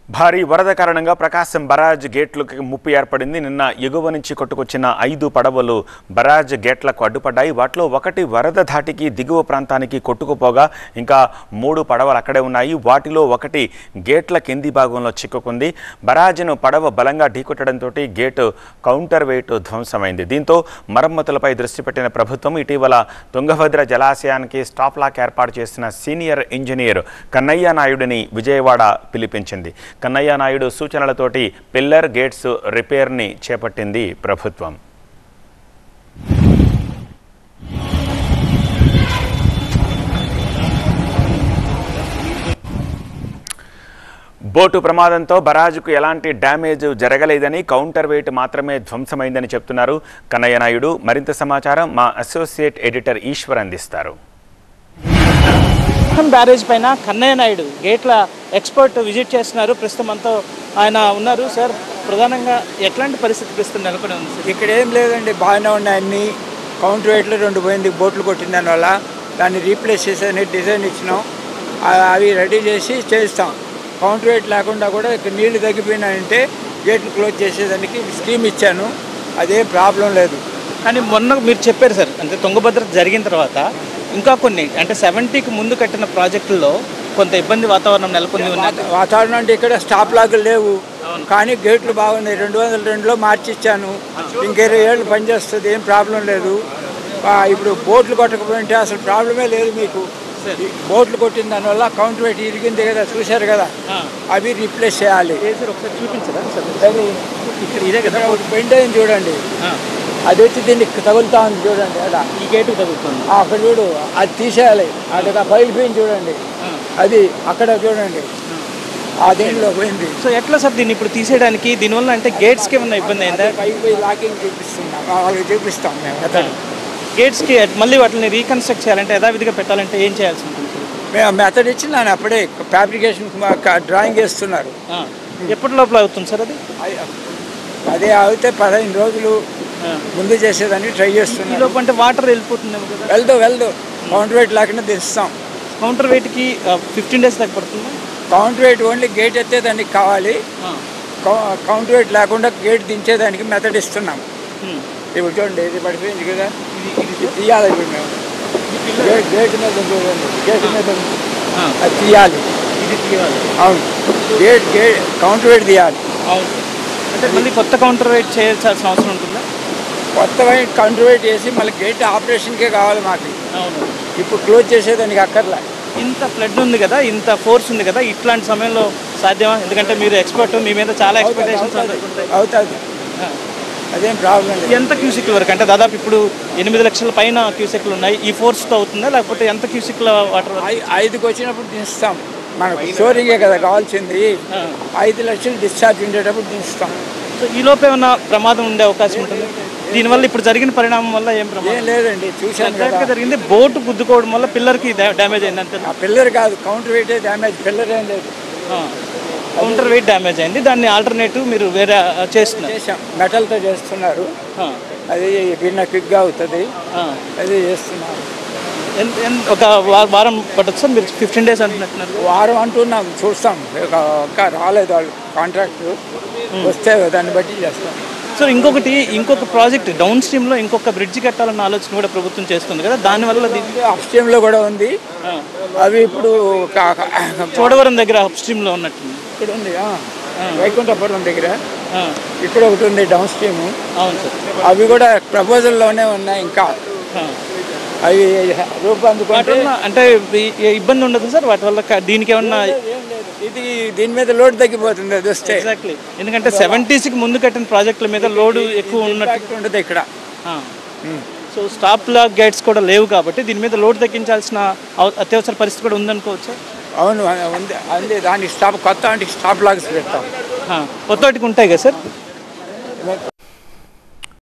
భారీ వరద కారణంగా ప్రకాశం బరాజ్ గేట్లకు ముప్పు ఏర్పడింది నిన్న ఎగువ నుంచి కొట్టుకొచ్చిన ఐదు పడవలు బరాజ్ గేట్లకు అడ్డుపడ్డాయి వాటిలో ఒకటి వరద ధాటికి దిగువ ప్రాంతానికి కొట్టుకుపోగా ఇంకా మూడు పడవలు అక్కడే ఉన్నాయి వాటిలో ఒకటి గేట్ల కింది భాగంలో చిక్కుకుంది బరాజ్ను పడవ బలంగా ఢీకొట్టడంతో గేటు కౌంటర్ వెయిట్ ధ్వంసమైంది దీంతో మరమ్మతులపై దృష్టి పెట్టిన ప్రభుత్వం ఇటీవల తుంగభద్ర జలాశయానికి స్టాప్ లాక్ ఏర్పాటు చేసిన సీనియర్ ఇంజనీర్ కన్నయ్య నాయుడిని విజయవాడ పిలిపించింది కన్నయ్య నాయుడు సూచనలతోటి పిల్లర్ గేట్స్ రిపేర్ని చేపట్టింది ప్రభుత్వం బోటు ప్రమాదంతో బరాజుకు ఎలాంటి డ్యామేజ్ జరగలేదని కౌంటర్ వెయిట్ మాత్రమే ధ్వంసమైందని చెప్తున్నారు కన్నయ్య నాయుడు మరింత సమాచారం మా అసోసియేట్ ఎడిటర్ ఈశ్వర్ అందిస్తారు మొత్తం బ్యారేజ్ పైన కన్నయ్య నాయుడు గేట్ల ఎక్స్పర్ట్ విజిట్ చేస్తున్నారు ప్రస్తుతం అంతా ఆయన ఉన్నారు సార్ ప్రధానంగా ఎట్లాంటి పరిస్థితి ప్రస్తుతం నెలకొని ఉంది సార్ ఇక్కడ ఏం లేదండి బాగానే ఉన్నాయి అన్ని కౌంటర్ వెయిట్లో రెండు పోయింది బోట్లు కొట్టిన దానివల్ల దాన్ని రీప్లేస్ చేసేది డిజైన్ ఇచ్చినాం ఆ- అవి రెడీ చేసి చేస్తాం కౌంటర్ వెయిట్ లేకుండా కూడా ఇక్కడ నీళ్లు తగ్గిపోయినాయంటే గేట్లు క్లోజ్ చేసేదానికి స్కీమ్ ఇచ్చాను అదేం ప్రాబ్లం లేదు కానీ మొన్న మీరు చెప్పారు సార్ అంటే తుంగభద్ర జరిగిన తర్వాత ఇంకా కొన్ని అంటే సెవెంటీకి ముందు కట్టిన ప్రాజెక్టుల్లో కొంత ఇబ్బంది వాతావరణం నెలకొని ఉంది వాత- వాతావరణం అంటే ఇక్కడ స్టాప్ లాగులు లేవు కానీ గేట్లు బాగున్నాయి రెండు వందల రెండులో మార్చి ఇచ్చాను ఇంకిరవై ఏళ్ళు పనిచేస్తుంది ఏం ప్రాబ్లం లేదు ఆ, ఇప్పుడు బోట్లు కొట్టకపోయింటే అసలు ప్రాబ్లమే లేదు మీకు ఈ బోట్లు కొట్టిన దానివల్ల కౌంటర్ వెయిట్ ఇరిగింది కదా చూశారు కదా అవి రీప్లేస్ చేయాలి ఏ సార్ ఒకసారి చూపించరా సార్ అది ఇక్కడ ఇదే కదా ఇక్కడ ఒకటి బెండ్ అయింది చూడండి ఆ, అది వచ్చి దీనికి తగులుతా ఉంది చూడండి అలా ఈ గేటుకు తగ్గుతుంది ఆ, అక్కడ చూడు అది తీసేయాలి అక్కడ బయలుపోయింది చూడండి అది అక్కడ చూడండి ఆ దీంట్లో పోయింది సో ఎట్లా సార్ దీన్ని ఇప్పుడు తీసేయడానికి దీనివల్ల అంటే గేట్స్కి ఏమన్నా ఇబ్బంది అయిందా పైకి పోయి లాకింగ్ చూపిస్తున్నాం వాళ్ళకి చూపిస్తాం మేము మెథడ్ గేట్స్కి మళ్ళీ వాటిని రీకన్స్ట్రక్ట్ చేయాలంటే యథావిధిగా పెట్టాలంటే ఏం చేయాల్సి ఉంటుంది సార్? మేము మెథడ్ ఇచ్చి నేను అప్పుడే ఫ్యాబ్రికేషన్ డ్రాయింగ్ వేస్తున్నారు ఆ, ఎప్పటి లోపల అవుతుంది సార్ అది అదే అయితే పదహైదు రోజులు ఆ. ముందు చేసేదాన్ని ట్రై ఈ చేస్తున్నారు లోపు అంటే వాటర్ వెళ్ళిపోతుందేమో కదా వెళ్దు వెళ్దు కౌంటర్ వెయిట్ లేకుండా తెస్తాం కౌంటర్ వెయిట్కి ఫిఫ్టీన్ డేస్ దాకా పడుతుంది కౌంటర్ వెయిట్ ఓన్లీ గేట్ ఎత్తేదానికి కావాలి కౌ- కౌంటర్ వెయిట్ లేకుండా గేట్ దించేదానికి మెథడ్ ఇస్తున్నాం ఇప్పుడు చూడండి ఇది పడిపోయింది కదా ఇది తీయాలి ఇప్పుడు మేము గేట్ గేట్ మీద ఉంది చూడండి గేట్ మీద ఉంది. అది తీయాలి ఇది తీయాలి అవును గేట్ గేట్ కౌంటర్ వెయిట్ తీయాలి అవును అంటే మళ్ళీ కొత్త కౌంటర్ వెయిట్ చేయాల్సిన అవసరం ఉంటుందా కొత్త వైట్ కౌంటర్ వెయిట్ చేసి మళ్ళీ గేట్ ఆపరేషన్కే కావాలి మాకు అవును ఇప్పుడు క్లోజ్ చేసేదానికి అక్కర్లే ఇంత ఫ్లడ్ ఉంది కదా ఇంత ఫోర్స్ ఉంది కదా ఇట్లాంటి సమయంలో సాధ్యమా ఎందుకంటే మీరు ఎక్స్పర్ట్ మీ మీద చాలా ఎక్స్పెక్టేషన్స్ ఉంటాయి అవుతుంది అదేం ప్రాబ్లం లేదు ఎంత క్యూసిక్ల వరకు అంటే దాదాపు ఇప్పుడు ఎనిమిది లక్షల పైన క్యూసెక్లు ఉన్నాయి ఈ ఫోర్స్తో అవుతుందా లేకపోతే ఎంత క్యూసిక్ల వాటర్ ఐ- ఐదుకి వచ్చినప్పుడు దించుతాం మనకు స్టోరింగే కదా కావాల్సింది ఐదు లక్షలు డిశ్చార్జ్ ఉండేటప్పుడు దించుతాం సో ఈ లోపు ఏమైనా ప్రమాదం ఉండే అవకాశం ఉంటుంది దీనివల్ల ఇప్పుడు జరిగిన పరిణామం వల్ల ఏం ఏం ప్రమాదం లేదండి చూశాను ఎగ్జాక్ట్గా కదా జరిగింది బోటు గుద్దుకోవడం వల్ల పిల్లర్కి డ్యామేజ్ అయింది అంతే ఆ పిల్లర్ కాదు కౌంటర్ వెయిటే డ్యామేజ్ పిల్లర్ ఏం లేదు కౌంటర్ వెయిట్ డ్యామేజ్ అయింది దాన్ని ఆల్టర్నేటివ్ మీరు వేరే ఆ, చేస్తున్నారు చేసాం మెటల్తో చేస్తున్నారు ఆ, అది భిన్న క్విక్గా అవుతుంది ఆ. అది చేస్తున్నారు ఎంత ఎంత ఒక వా- వారం పట్టచ్చు సార్ మీరు ఫిఫ్టీన్ డేస్ అంటున్నట్టున్నారు వారం అంటున్నాం చూస్తాం ఇక ఇంకా రాలేదు వాళ్ళు కాంట్రాక్ట్ వస్తే దాన్ని బట్టి చేస్తాం సో ఇంకొకటి ఇంకొక ప్రాజెక్ట్ డౌన్ స్ట్రీమ్లో ఇంకొక బ్రిడ్జ్ కట్టాలన్న ఆలోచన కూడా ప్రభుత్వం చేస్తుంది కదా దానివల్ల దీన్ని అప్ స్ట్రీమ్లో కూడా ఉంది ఆ, అవి ఇప్పుడు కా- కా- చోడవరం దగ్గర అప్ స్ట్రీమ్లో ఉన్నట్టుంది ఇక్కడ ఉంది ఆ. వైకుంఠపురం దగ్గర ఆ, ఇక్కడ ఒకటి ఉంది డౌన్ స్ట్రీమ్ అవును సార్ అవి కూడా ప్రపోజల్లోనే ఉన్నాయి ఇంకా ఆ. అవి రూపొందుకుంటే వాటి వల్ల అంటే ఈ- ఈ ఇబ్బంది ఉండదు సార్ వాటి వల్ల క- దీనికి ఏమన్నా ఏం లేదు. ఇది దీని మీద లోడ్ తగ్గిపోతుంది అది వస్తే ఎగ్జాక్ట్లీ ఎందుకంటే సెవెంటీస్కి ముందు కట్టిన ప్రాజెక్టుల మీద లోడ్ ఎక్కువ ఉన్నట్టు ఇంపాక్ట్ ఉండదు ఇక్కడ ఆ. సో స్టాప్ లాక్ గేట్స్ కూడా లేవు కాబట్టి దీని మీద లోడ్ తగ్గించాల్సిన అవ- అత్యవసర పరిస్థితి కూడా ఉందనుకోవచ్చు అవును ఉంది అంది దానికి స్టాప్ కొత్త వాటికి స్టాప్ లాగ్స్ పెడతాం కొత్త వాటికి ఉంటాయి కదా సార్